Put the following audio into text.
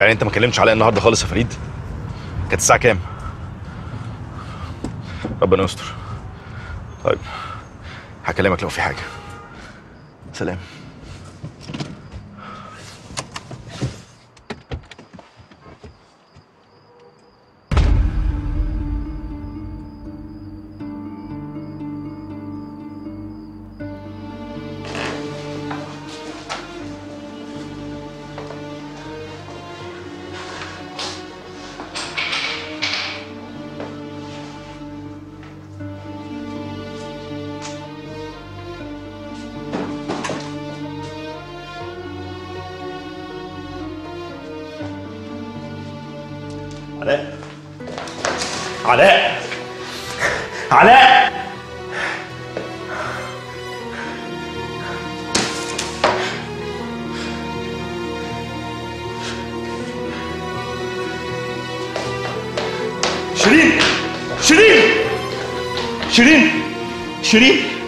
يعني انت ما كلمتش علاء النهارده خالص يا فريد كانت الساعه كام ربنا يستر طيب هكلمك لو في حاجه سلام علاء علاء علاء شيرين شيرين شيرين شيرين